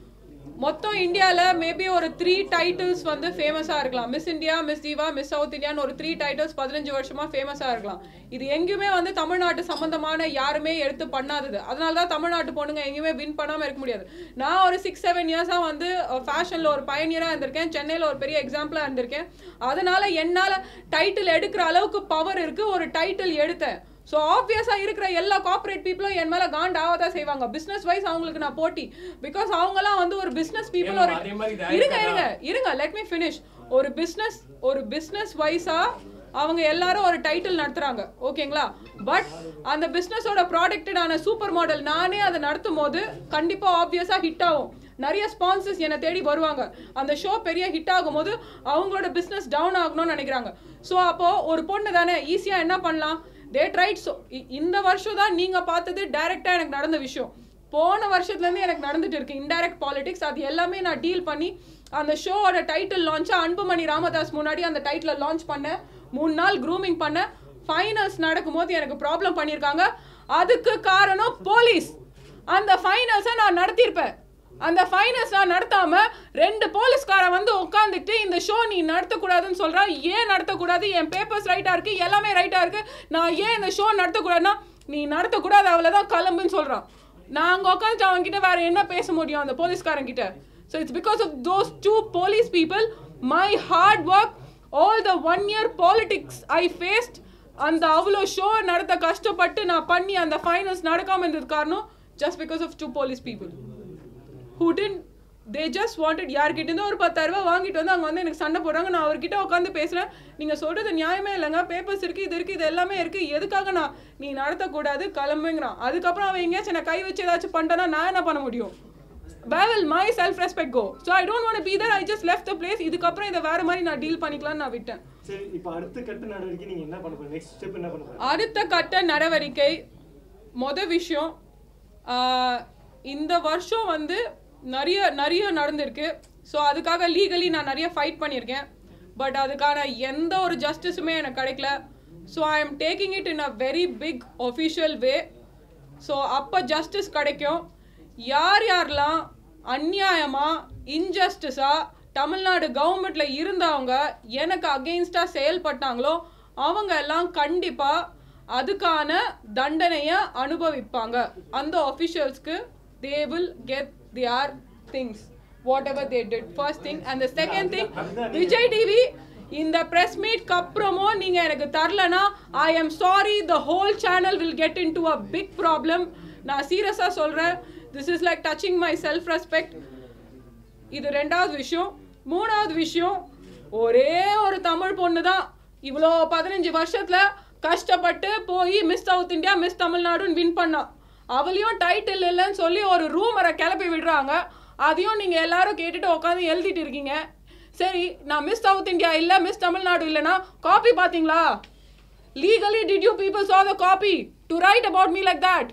S1: மொத்தம் இந்தியால மேபி ஒரு த்ரீ டைட்டில்ஸ் வந்து ஃபேமஸா இருக்கலாம் miss India miss diva miss south இந்தியான்னு ஒரு த்ரீ டைட்டில்ஸ் பதினஞ்சு வருஷமா ஃபேமஸா இருக்கலாம் இது எங்கேயுமே வந்து தமிழ்நாட்டு சம்பந்தமான யாருமே எடுத்து பண்ணாதது அதனால தான் தமிழ்நாட்டு பொண்ணுங்க எங்கேயுமே வின் பண்ணாம இருக்க முடியாது நான் ஒரு சிக்ஸ் செவன் இயர்ஸா வந்து ஃபேஷன்ல ஒரு பயனியரா இருந்திருக்கேன் சென்னையில ஒரு பெரிய எக்ஸாம்பிளா இருந்திருக்கேன் அதனால என்னால டைட்டில் எடுக்கிற அளவுக்கு பவர் இருக்கு ஒரு டைட்டில் எடுத்தேன் ஸோ ஆப்வியஸாக இருக்கிற எல்லா கார்ப்பரேட் பீப்புளும் என் மேலே காண்ட் ஆகதான் செய்வாங்க பிஸ்னஸ் வைஸ் அவங்களுக்கு நான் போட்டி பிகாஸ் அவங்கலாம் வந்து ஒரு பிஸ்னஸ் பீப்புள் ஒரு
S5: அதே மாதிரி இது
S1: இருங்க
S5: ஆயிருக்காதா?
S1: இருங்க இருங்க லெட் மீ ஃபினிஷ் ஒரு பிஸ்னஸ் ஒரு பிஸ்னஸ் வைஸா அவங்க எல்லாரும் ஒரு டைட்டில் நடத்துறாங்க ஓகேங்களா பட் அந்த பிஸ்னஸோட ப்ராடக்டடான சூப்பர் மாடல் நானே அதை நடத்தும் போது கண்டிப்பா ஆப்வியஸா ஹிட் ஆகும் நிறைய ஸ்பான்சர்ஸ் என்னை தேடி வருவாங்க அந்த ஷோ பெரிய ஹிட் ஆகும்போது அவங்களோட பிஸ்னஸ் டவுன் ஆகணும்னு நினைக்கிறாங்க ஸோ அப்போ ஒரு பொண்ணு தானே ஈஸியா என்ன பண்ணலாம் தே ட்ரைட் ஸோ இந்த வருஷம் தான் நீங்க பார்த்தது டைரக்டா எனக்கு நடந்த விஷயம் போன வருஷத்துல இருந்து எனக்கு நடந்துட்டு இருக்கு இன்டைரக்ட் பாலிடிக்ஸ் அது எல்லாமே நான் டீல் பண்ணி அந்த ஷோவோட டைட்டில் லான்ச்சா அன்புமணி ராமதாஸ் முன்னாடி அந்த டைட்டில் லான்ச் பண்ணேன் மூணு நாள் க்ரூமிங் பண்ணேன் ஃபைனல்ஸ் நடக்கும்போது எனக்கு ப்ராப்ளம் பண்ணியிருக்காங்க அதுக்கு காரணம் போலீஸ் அந்த ஃபைனல்ஸை நான் நடத்தியிருப்பேன் அந்த ஃபைனல்ஸ் நான் நடத்தாம ரெண்டு போலீஸ்காரன் வந்து உட்காந்துக்கிட்டு இந்த ஷோ நீ நடத்தக்கூடாதுன்னு சொல்றான் ஏன் நடத்தக்கூடாது என் பேப்பர்ஸ் ரைட்டா இருக்கு எல்லாமே ரைட்டா இருக்கு நான் ஏன் இந்த ஷோ நடத்தக்கூடாதுன்னா நீ நடத்தக்கூடாது அவ்வளோதான் கிளம்புன்னு சொல்றான் நான் அங்கே உட்காந்துட்டு அவன் கிட்ட வேற என்ன பேச முடியும் அந்த போலீஸ்காரன் கிட்ட so it's because of those two police people my hard work all the one year politics I faced அந்த அவ்வளோ ஷோ நடத்த கஷ்டப்பட்டு நான் பண்ணி அந்த ஃபைனல்ஸ் நடக்காம இருந்தது காரணம் just because of two police people who didn't they just wanted யார்கிட்ட இருந்து ஒரு பத்தாயிரம் ரூபாய் வாங்கிட்டு வந்து அங்கே வந்து எனக்கு சண்டை போடுறாங்க நான் அவர்கிட்ட உட்காந்து பேசுகிறேன் நீங்கள் சொல்கிறது நியாயமே இல்லைங்க பேப்பர்ஸ் இருக்குது இது இருக்குது இது எல்லாமே இருக்குது எதுக்காக நான் நீ நடத்தக்கூடாது கிளம்புங்கிறான் அதுக்கப்புறம் அவன் எங்கேயாச்சும் என்னை கை வச்சு ஏதாச்சும் பண்ணிட்டேன்னா நான் என்ன பண்ண முடியும் where will my self respect go so i don't want to be there i just left the place இதுக்கப்புறம் இதை வேற மாதிரி நான் டீல் பண்ணிக்கலாம்னு நான் விட்டேன்
S9: சரி இப்போ அடுத்த கட்ட நடவடிக்கை நீங்க என்ன பண்ண போறீங்க நெக்ஸ்ட் ஸ்டெப் என்ன பண்ண போறீங்க
S1: அடுத்த கட்ட நடவடிக்கை மொத விஷயம் ஆஹ், இந்த வருஷம் வந்து நிறைய நிறைய நடந்திருக்கு ஸோ அதுக்காக லீகலி நான் நிறைய ஃபைட் பண்ணியிருக்கேன் பட் அதுக்கான எந்த ஒரு ஜஸ்டிஸுமே எனக்கு கிடைக்கல so I am taking it in a very big official way so அப்போ ஜஸ்டிஸ் கிடைக்கும் யார் யாரெல்லாம் அநியாயமாக இன்ஜஸ்டிஸாக தமிழ்நாடு கவர்மெண்ட்டில் இருந்தவங்க எனக்கு அகெயின்ஸ்டாக செயல்பட்டாங்களோ அவங்க எல்லாம் கண்டிப்பாக அதுக்கான தண்டனையை அனுபவிப்பாங்க அந்த ஒஃபிஷியல்ஸ்க்கு they will get their things whatever they did first thing and the second thing Vijay TV இந்த பிரஸ் மீட்க்கு அப்புறமும் நீங்க எனக்கு தரலனா I am sorry the whole channel will get into a big problem நான் சீரியஸாக சொல்கிறேன் this is like touching my self respect இது ரெண்டாவது விஷயம் மூணாவது விஷயம் ஒரே ஒரு தமிழ் பொண்ணு தான் இவ்வளோ பதினஞ்சு வருஷத்துல கஷ்டப்பட்டு போய் மிஸ் சவுத் இந்தியா மிஸ் தமிழ்நாடுன்னு வின் பண்ணா அவளையும் டைட்டில் இல்லைன்னு சொல்லி ஒரு ரூமரை கிளப்பி விடுறாங்க அதையும் நீங்க எல்லாரும் கேட்டுட்டு உட்காந்து எழுதிட்டு இருக்கீங்க சரி நான் மிஸ் சவுத் இந்தியா இல்லை மிஸ் தமிழ்நாடு இல்லைன்னா காப்பி பார்த்தீங்களா legally did you people saw the copy to write about me like that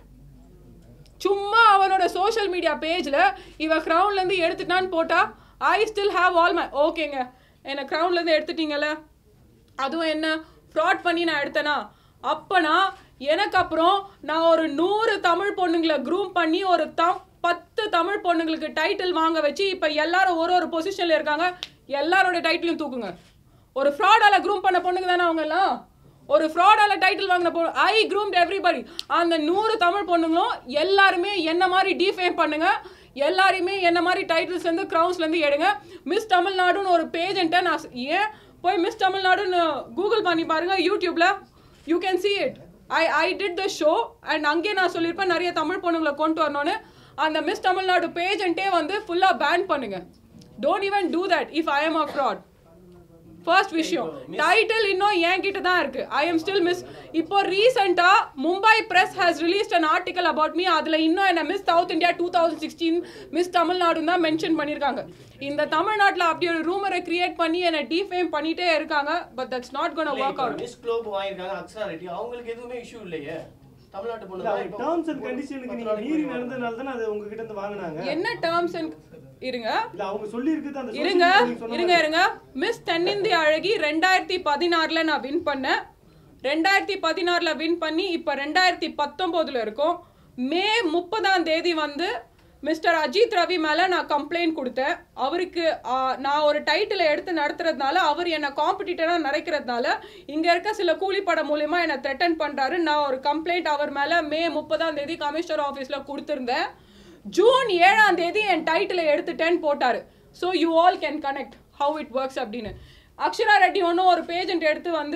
S1: சும்மா அவனோட சோஷியல் மீடியா பேஜில் இவ க்ரௌன்லேருந்து எடுத்துட்டான்னு போட்டா I still have all my ஓகேங்க என்னை க்ரௌன்லேருந்து எடுத்துட்டீங்கல்ல அதுவும் என்ன ஃப்ராட் பண்ணி நான் எடுத்தேனா அப்பனா எனக்கு அப்புறம் நான் ஒரு நூறு தமிழ் பொண்ணுங்களை க்ரூம் பண்ணி ஒரு தம் பத்து தமிழ் பொண்ணுங்களுக்கு டைட்டில் வாங்க வச்சு இப்போ எல்லாரும் ஒரு ஒரு பொசிஷனில் இருக்காங்க எல்லாரோட டைட்டிலையும் தூக்குங்க ஒரு ஃப்ராடால க்ரூம் பண்ண பொண்ணுங்க தானே அவங்க எல்லாம் ஒரு ஃப்ராடால டைட்டில் வாங்கின பொண்ணு ஐ க்ரூம்ட் எவ்ரிபடி அந்த நூறு தமிழ் பொண்ணுங்களும் எல்லாருமே என்ன மாதிரி டிஃபேம் பண்ணுங்க எல்லாரையுமே என்ன மாதிரி டைட்டில்ஸ்லேருந்து க்ரௌன்ஸ்லேருந்து எடுங்க மிஸ் தமிழ்நாடுன்னு ஒரு பேஜெண்ட்டை நான் ஸ்- ஏன் போய் மிஸ் தமிழ்நாடுன்னு கூகுள் பண்ணி பாருங்க யூடியூப்ல you can see it I I did the show and அங்கேயே நான் சொல்லியிருப்பேன் நிறைய தமிழ் பொண்ணுங்களை கொண்டு வரணும்னு அந்த மிஸ் தமிழ்நாடு பேஜெண்ட்டே வந்து ஃபுல்லாக பேன் பண்ணுங்க don't even do that if I am a fraud first விஷயம் டைட்டில் இன்னும் என்கிட்ட தான் இருக்கு ஐ எம் ஸ்டில் மிஸ் இப்போ ரீசெண்டா Mumbai press has released an article about me அதுல இன்னும் என்ன miss south India two thousand sixteen miss Tamil Nadu தான் மென்ஷன் பண்ணியிருக்காங்க இந்த தமிழ்நாட்டுல அப்படி ஒரு ரூமரை கிரியேட் பண்ணி என்னை டிஃபேம் பண்ணிட்டே இருக்காங்க but that's not gonna work out
S6: miss globe வாங்கியிருக்காங்க அக்ஷரா ரெட்டி அவங்களுக்கு எதுவுமே இஷ்யூ இல்லையே தமிழ்நாட்டு பொண்ணு
S9: இல்ல
S6: தான்
S9: அவங்க
S6: இப்போ
S9: டேர்ம்ஸ் அண்ட் கண்டிஷனுக்கு
S6: பத்து
S9: நீங்க
S6: நாளைக்கு
S9: மீறி
S6: முன்னாடி
S9: நடந்ததுனால தானே அது உங்ககிட்ட இருந்து வாங்குனாங்க
S1: என்ன டேர்ம்ஸ் அண்ட் இருங்க
S9: இல்ல அவங்க சொல்லி இருக்குது அந்த social
S1: இருங்க
S9: media நீங்க சொன்ன
S1: இருங்க
S9: மாதிரி.
S1: இருங்க மிஸ் தென்னிந்திய அழகி ரெண்டாயிரத்தி பதினாறுல நான் வின் பண்ணேன் ரெண்டாயிரத்தி பதினாறுல வின் பண்ணி இப்போ ரெண்டாயிரத்தி பத்தொம்போதுல இருக்கோம் மே முப்பதாம் தேதி வந்து மிஸ்டர் அஜித் ரவி மேல நான் கம்ப்ளைண்ட் கொடுத்தேன் அவருக்கு ஆ, நான் ஒரு டைட்டிலை எடுத்து நடத்துறதுனால அவர் என்னை காம்படிட்டரா நிறைக்கிறதுனால இங்க இருக்க சில கூலிப்படம் மூலியமா என்னை த்ரெட்டன் பண்றாரு நான் ஒரு கம்ப்ளைண்ட் அவர் மேல மே முப்பதாம் தேதி கமிஷனர் ஆஃபீஸ்ல கொடுத்திருந்தேன் ஜூன் ஏழாம் தேதி என் டைட்டிலை எடுத்துட்டேன்னு போட்டாரு so you all can connect how it works அப்படின்னு அக்ஷரா ரெட்டி ஒன்றும் ஒரு பேஜெண்ட் எடுத்து வந்து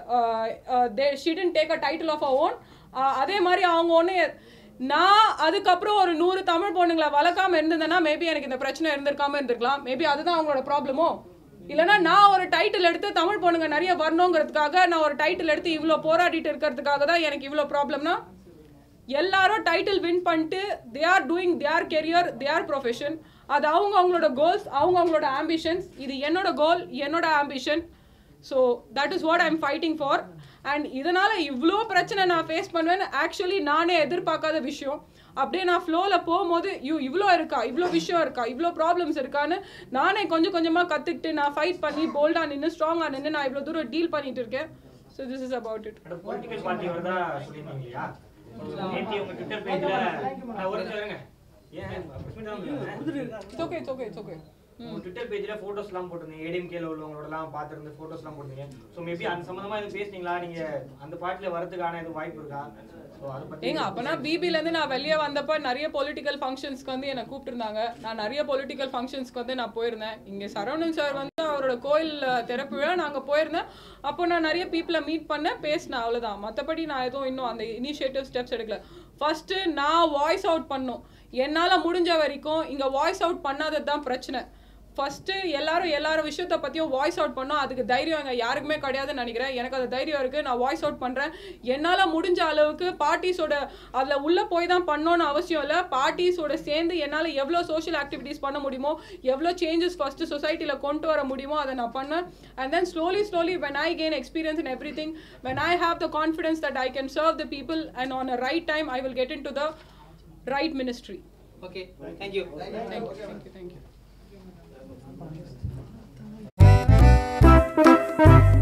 S1: they shouldn't take a title of a own அதே மாதிரி அவங்க ஒன்று நான் அதுக்கப்புறம் ஒரு நூறு தமிழ் பொண்ணுங்களை வளர்க்காம இருந்திருந்தேன்னா மேபி எனக்கு இந்த பிரச்சனை இருந்திருக்காம இருந்திருக்கலாம் மேபி அதுதான் அவங்களோட ப்ராப்ளமோ இல்லைன்னா நான் ஒரு டைட்டில் எடுத்து தமிழ் பொண்ணுங்க நிறைய வரணுங்கிறதுக்காக நான் ஒரு டைட்டில் எடுத்து இவ்வளோ போராடிட்டு இருக்கிறதுக்காக தான் எனக்கு இவ்வளோ ப்ராப்ளம்னா எல்லாரும் டைட்டில் வின் பண்ணிட்டு they are doing their career their profession அது அவங்க அவங்களோட கோல்ஸ் அவங்க அவங்களோட ஆம்பிஷன்ஸ் இது என்னோட கோல் என்னோட ambition so that is what I'm fighting for and இதனால் இவ்வளோ பிரச்சனை நான் ஃபேஸ் பண்ணுவேன்னு ஆக்சுவலி நானே எதிர்பார்க்காத விஷயம் அப்படியே நான் ஃப்ளோவில் போகும்போது ஐயோ இவ்வளோ இருக்கா இவ்வளோ விஷயம் இருக்கா இவ்வளோ ப்ராப்ளம்ஸ் இருக்கான்னு நானே கொஞ்சம் கொஞ்சமாக கற்றுக்கிட்டு நான் ஃபைட் பண்ணி போல்டாக நின்று ஸ்ட்ராங்காக நின்று நான் இவ்வளோ தூரம் டீல் பண்ணிட்டு இருக்கேன் so this is about it
S4: political party வரதா சொல்லியிருந்தீங்க இல்லையா நேத்தி உங்க ட்விட்டர் பேஜ்ல ஒரு நிமிஷம் இருங்க ஏன் press meet தான் வந்திருக்காங்க.
S1: It's okay it's okay it's okay
S4: உங்க ட்விட்டர் பேஜ்ல போட்டோஸ் எல்லாம் போட்டிருந்தீங்க ஏடிஎம்கேல உள்ளவங்களோட எல்லாம் பார்த்திருந்து போட்டோஸ் எல்லாம் போட்டிருந்தீங்க சோ மேபி அந்த சம்பந்தமா எதுவும் பேசுனீங்களா நீங்க அந்த பார்ட்டில வரதுக்கான எதுவும் வாய்ப்பு இருக்கா சோ அத பத்தி
S1: ஏங்க அப்பனா பிபில இருந்து நான் வெளியே வந்தப்ப நிறைய பொலிட்டிக்கல் ஃபங்க்ஷன்ஸ்க்கு வந்து என்னை கூப்பிட்டுருந்தாங்க நான் நிறைய பொலிட்டிக்கல் ஃபங்க்ஷன்ஸ்க்கு வந்து நான் போயிருந்தேன் இங்க சரவணன் சார் வந்து அவரோட கோயில் திறப்பு விழா நாங்க போயிருந்தேன் அப்போ நான் நிறைய பீப்புளை மீட் பண்ணேன் பேசினேன் அவ்வளவுதான் மத்தபடி நான் எதுவும் இன்னும் அந்த இனிஷியேட்டிவ் ஸ்டெப்ஸ் எடுக்கல ஃபர்ஸ்ட் நான் வாய்ஸ் அவுட் பண்ணும் என்னால முடிஞ்ச வரைக்கும் இங்க வாய்ஸ் அவுட் பண்ணாதது தான் பிரச்சனை ஃபர்ஸ்ட் எல்லாரும் எல்லாரும் விஷயத்த பத்தியும் வாய்ஸ் அவுட் பண்ணோம் அதுக்கு தைரியம் எங்க யாருக்குமே கிடையாதுன்னு நினைக்கிறேன் எனக்கு அது தைரியம் இருக்கு நான் வாய்ஸ் அவுட் பண்றேன் என்னால முடிஞ்ச அளவுக்கு பார்ட்டிஸோட அதுல உள்ள போய் தான் பண்ணணும்னு அவசியம் இல்லை பார்ட்டிஸோட சேர்ந்து என்னால எவ்வளோ சோஷியல் ஆக்டிவிட்டீஸ் பண்ண முடியுமோ எவ்வளோ சேஞ்சஸ் ஃபர்ஸ்ட் சொசைட்டில கொண்டு வர முடியுமோ அதை நான் பண்ணேன் and then slowly slowly when I gain experience in everything when I have the confidence that I can serve the people and on a right time I will get into the right ministry
S4: okay thank you
S1: thank you thank you thank you